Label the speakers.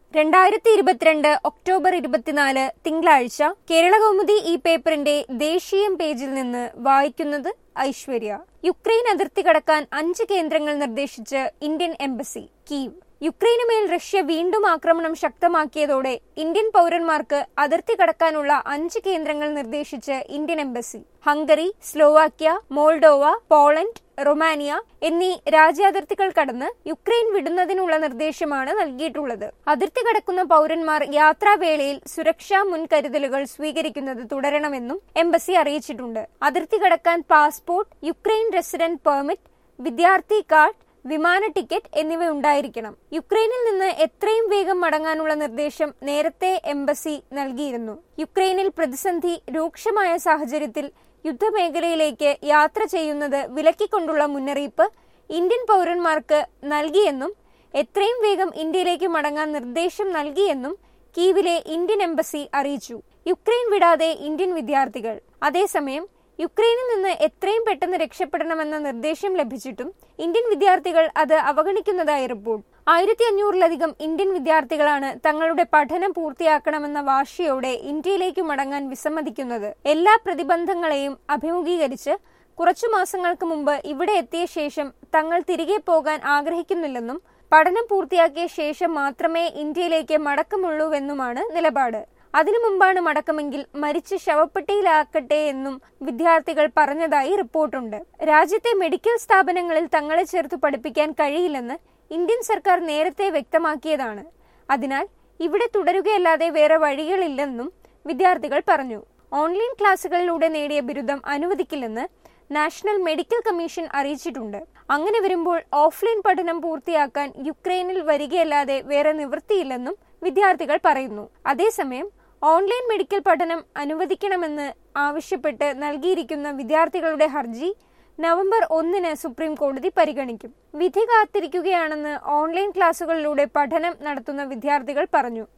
Speaker 1: രണ്ടായിരത്തി ഇരുപത്തിരണ്ട് ഒക്ടോബർ ഇരുപത്തിനാല് തിങ്കളാഴ്ച കേരളകൗമുദി ഈ പേപ്പറിന്റെ ദേശീയം പേജിൽ നിന്ന് വായിക്കുന്നത് ഐശ്വര്യ യുക്രൈൻ അതിർത്തി കടക്കാൻ അഞ്ച് കേന്ദ്രങ്ങൾ നിർദ്ദേശിച്ച് ഇന്ത്യൻ എംബസി കീവ് യുക്രൈനുമേൽ റഷ്യ വീണ്ടും ആക്രമണം ശക്തമാക്കിയതോടെ ഇന്ത്യൻ പൗരന്മാർക്ക് അതിർത്തി കടക്കാനുള്ള അഞ്ച് കേന്ദ്രങ്ങൾ നിർദ്ദേശിച്ച് Indian embassy Hungary Slovakia Moldova Poland Romania എന്നീ രാജ്യാതിർത്തികൾ കടന്ന് യുക്രൈൻ വിടുന്നതിനുള്ള നിർദ്ദേശമാണ് നൽകിയിട്ടുള്ളത് അതിർത്തി കടക്കുന്ന പൗരന്മാർ യാത്രാവേളയിൽ സുരക്ഷാ മുൻകരുതലുകൾ സ്വീകരിക്കുന്നത് തുടരണമെന്നും എംബസി അറിയിച്ചിട്ടുണ്ട് അതിർത്തി കടക്കാൻ പാസ്പോർട്ട് യുക്രൈൻ റെസിഡന്റ് പെർമിറ്റ് വിദ്യാർത്ഥി കാർഡ് വിമാന ടിക്കറ്റ് എന്നിവ ഉണ്ടായിരിക്കണം യുക്രൈനിൽ നിന്ന് എത്രയും വേഗം മടങ്ങാനുള്ള നിർദ്ദേശം നേരത്തെ എംബസി നൽകിയിരുന്നു യുക്രൈനിൽ പ്രതിസന്ധി രൂക്ഷമായ സാഹചര്യത്തിൽ യുദ്ധമേഖലയിലേക്ക് യാത്ര ചെയ്യുന്നത് വിലക്കിക്കൊണ്ടുള്ള മുന്നറിയിപ്പ് ഇന്ത്യൻ പൗരന്മാർക്ക് നൽകിയെന്നും എത്രയും വേഗം ഇന്ത്യയിലേക്ക് മടങ്ങാൻ നിർദ്ദേശം നൽകിയെന്നും കീവിലെ ഇന്ത്യൻ എംബസി അറിയിച്ചു യുക്രൈൻ വിടാതെ ഇന്ത്യൻ വിദ്യാർത്ഥികൾ അതേസമയം യുക്രൈനിൽ നിന്ന് എത്രയും പെട്ടെന്ന് രക്ഷപ്പെടണമെന്ന നിർദ്ദേശം ലഭിച്ചിട്ടും ഇന്ത്യൻ വിദ്യാർത്ഥികൾ അത് അവഗണിക്കുന്നതായി റിപ്പോർട്ട് ആയിരത്തി അഞ്ഞൂറിലധികം ഇന്ത്യൻ വിദ്യാർത്ഥികളാണ് തങ്ങളുടെ പഠനം പൂർത്തിയാക്കണമെന്ന വാശിയോടെ ഇന്ത്യയിലേക്ക് മടങ്ങാൻ വിസമ്മതിക്കുന്നത് എല്ലാ പ്രതിബന്ധങ്ങളെയും അഭിമുഖീകരിച്ച് കുറച്ചു മാസങ്ങൾക്ക് മുമ്പ് ഇവിടെ എത്തിയ ശേഷം തങ്ങൾ തിരികെ പോകാൻ ആഗ്രഹിക്കുന്നില്ലെന്നും പഠനം പൂർത്തിയാക്കിയ ശേഷം മാത്രമേ ഇന്ത്യയിലേക്ക് മടക്കമുള്ളൂവെന്നുമാണ് നിലപാട് അതിനു മുമ്പാണ് മടക്കമെങ്കിൽ മരിച്ച് ശവപ്പെട്ടിയിലാക്കട്ടെ എന്നും വിദ്യാർത്ഥികൾ പറഞ്ഞതായി റിപ്പോർട്ടുണ്ട് രാജ്യത്തെ മെഡിക്കൽ സ്ഥാപനങ്ങളിൽ തങ്ങളെ ചേർത്ത് പഠിപ്പിക്കാൻ കഴിയില്ലെന്ന് ഇന്ത്യൻ സർക്കാർ നേരത്തെ വ്യക്തമാക്കിയതാണ് അതിനാൽ ഇവിടെ തുടരുകയല്ലാതെ വേറെ വഴികളില്ലെന്നും വിദ്യാർത്ഥികൾ പറഞ്ഞു ഓൺലൈൻ ക്ലാസുകളിലൂടെ നേടിയ ബിരുദം അനുവദിക്കില്ലെന്ന് നാഷണൽ മെഡിക്കൽ കമ്മീഷൻ അറിയിച്ചിട്ടുണ്ട് അങ്ങനെ വരുമ്പോൾ ഓഫ്ലൈൻ പഠനം പൂർത്തിയാക്കാൻ യുക്രൈനിൽ വരികയല്ലാതെ വേറെ നിവൃത്തിയില്ലെന്നും വിദ്യാർത്ഥികൾ പറയുന്നു അതേസമയം ഓൺലൈൻ മെഡിക്കൽ പഠനം അനുവദിക്കണമെന്ന് ആവശ്യപ്പെട്ട് നൽകിയിരിക്കുന്ന വിദ്യാർത്ഥികളുടെ ഹർജി നവംബർ ഒന്നിന് സുപ്രീം കോടതി പരിഗണിക്കും വിധി കാത്തിരിക്കുകയാണെന്ന് ഓൺലൈൻ ക്ലാസുകളിലൂടെ പഠനം നടത്തുന്ന വിദ്യാർത്ഥികൾ പറഞ്ഞു